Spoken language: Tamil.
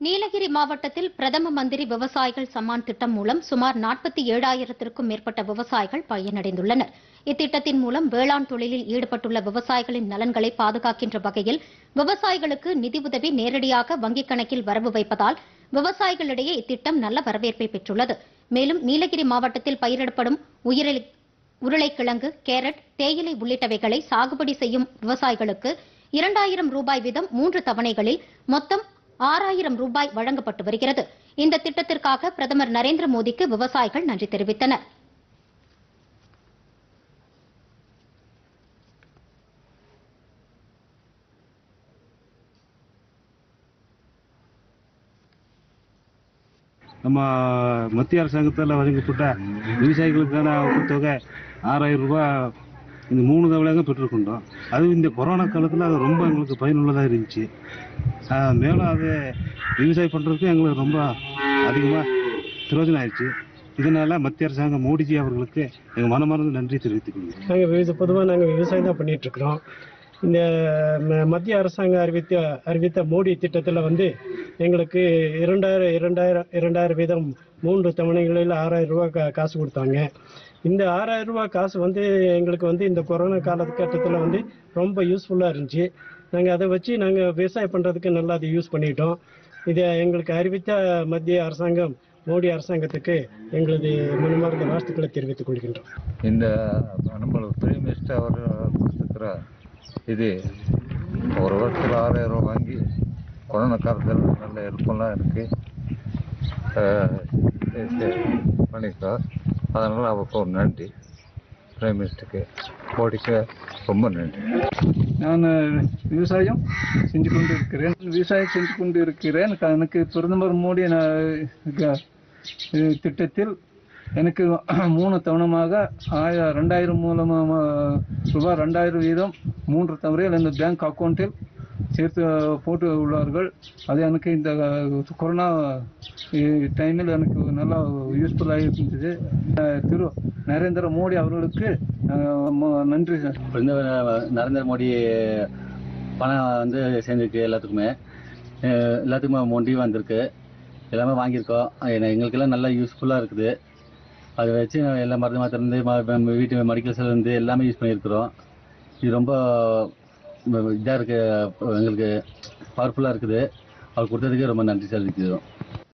நீலகிரி மாவட்டத்தில் பிரதம மந்திரி விவசாயிகள் சம்மான் திட்டம் மூலம் சுமார் நாற்பத்தி ஏழாயிரத்திற்கும் மேற்பட்ட விவசாயிகள் பயனடைந்துள்ளனர் இத்திட்டத்தின் மூலம் வேளாண் தொழிலில் ஈடுபட்டுள்ள விவசாயிகளின் நலன்களை பாதுகாக்கின்ற வகையில் விவசாயிகளுக்கு நிதியுதவி நேரடியாக வங்கிக் கணக்கில் வரவு வைப்பதால் விவசாயிகளிடையே இத்திட்டம் நல்ல வரவேற்பை பெற்றுள்ளது மேலும் நீலகிரி மாவட்டத்தில் பயிரிடப்படும் உயிரிழ உருளைக்கிழங்கு கேரட் தேயிலை உள்ளிட்டவைகளை சாகுபடி செய்யும் விவசாயிகளுக்கு இரண்டாயிரம் ரூபாய் வீதம் மூன்று தவணைகளில் மொத்தம் ஆறாயிரம் ரூபாய் வழங்கப்பட்டு வருகிறது இந்த திட்டத்திற்காக பிரதமர் நரேந்திர மோடிக்கு விவசாயிகள் நன்றி தெரிவித்தனர் நம்ம மத்திய அரசாங்கத்தில் வழங்கப்பட்ட விவசாயிகளுக்கான தொகை ஆறாயிரம் ரூபாய் இந்த மூணு தவணையாக பெற்றுக்கொண்டோம் அதுவும் இந்த கொரோனா காலத்தில் அது ரொம்ப எங்களுக்கு பயனுள்ளதாக இருந்துச்சு ஆஹ் மேலும் அது விவசாயம் பண்ணுறதுக்கு எங்களுக்கு ரொம்ப அதிகமாக பிரயோஜனம் ஆயிடுச்சு இதனால மத்திய அரசாங்கம் மோடிஜி அவர்களுக்கு எங்கள் மனமார்ந்த நன்றி தெரிவித்துக் கொள்கிறேன் நாங்கள் விவசாய பொதுவாக நாங்கள் விவசாயம் தான் பண்ணிட்டு இருக்கிறோம் இந்த ம- மத்திய அரசாங்கம் அறிவித்த அறிவித்த மோடி திட்டத்தில் வந்து எங்களுக்கு இரண்டாயிரம் இரண்டாயிரம் இரண்டாயிரம் வீதம் மூன்று தவணைகளில் ஆறாயிரம் ரூபாய் கா காசு கொடுத்தாங்க இந்த ஆறாயிரம் ரூபாய் காசு வந்து எங்களுக்கு வந்து இந்த கொரோனா காலகட்டத்தில் வந்து ரொம்ப யூஸ்ஃபுல்லாக இருந்துச்சு நாங்கள் அதை வச்சு நாங்கள் விவசாயம் பண்ணுறதுக்கு நல்லா அதை யூஸ் பண்ணிட்டோம் இதை எங்களுக்கு அறிவித்த மத்திய அரசாங்கம் மோடி அரசாங்கத்துக்கு எங்களது மனமார்ந்த வாழ்த்துக்களை தெரிவித்துக் கொள்கின்றோம் இந்த நம்ம பிரைம் மினிஸ்டர் அவர் கொடுத்துருக்கிற இது ஒரு வருஷத்தில் ஆறாயிரம் ரூபா வாங்கி கொரோனா காலத்தில் நல்ல ஹெல்ப்ஃபுல்லாக இருக்குது பண்ணியிருக்கார் அதனால் அவருக்கு ஒரு நன்றி பிரைம் மினிஸ்டருக்கு மோடிக்கு ரொம்ப நன்றி நான் விவசாயம் செஞ்சு கொண்டு இருக்கிறேன் விவசாயம் செஞ்சு கொண்டு இருக்கிறேன் எனக்கு பிரதமர் மோடி நான் க- அஹ் திட்டத்தில் எனக்கு மூணு தவணமாக ஆய ரெண்டாயிரம் மூலமாக ரூபாய் ரெண்டாயிரம் வீதம் மூன்று தவறையில் இந்த பேங்க் அக்கௌண்ட்டில் சேர்த்து போட்டு உள்ளார்கள் அது எனக்கு இந்த கொரோனா டைமில் எனக்கு நல்லா யூஸ்ஃபுல்லாக இருந்தது அஹ் திரு நரேந்திர மோடி அவர்களுக்கு அஹ் ம- நன்றி சார் பிரதமர் நரேந்திர மோடி பணம் வந்து சேர்ந்துருக்கு எல்லாத்துக்குமே அஹ் எல்லாத்துக்குமே மோடி வந்திருக்கு எல்லாமே வாங்கியிருக்கோம் அது எங்களுக்கெல்லாம் நல்லா யூஸ்ஃபுல்லாக இருக்குது அதை வச்சு நான் எல்லா மருந்து மாத்திரந்து வீட்டு மெடிக்கல்ஸ்லேருந்து எல்லாமே யூஸ் பண்ணியிருக்கிறோம் இது ரொம்ப இதாக இருக்குது எங்களுக்கு பவர்ஃபுல்லாக இருக்குது அவர் கொடுத்ததுக்கு ரொம்ப நன்றி தெரிவிக்கிறோம்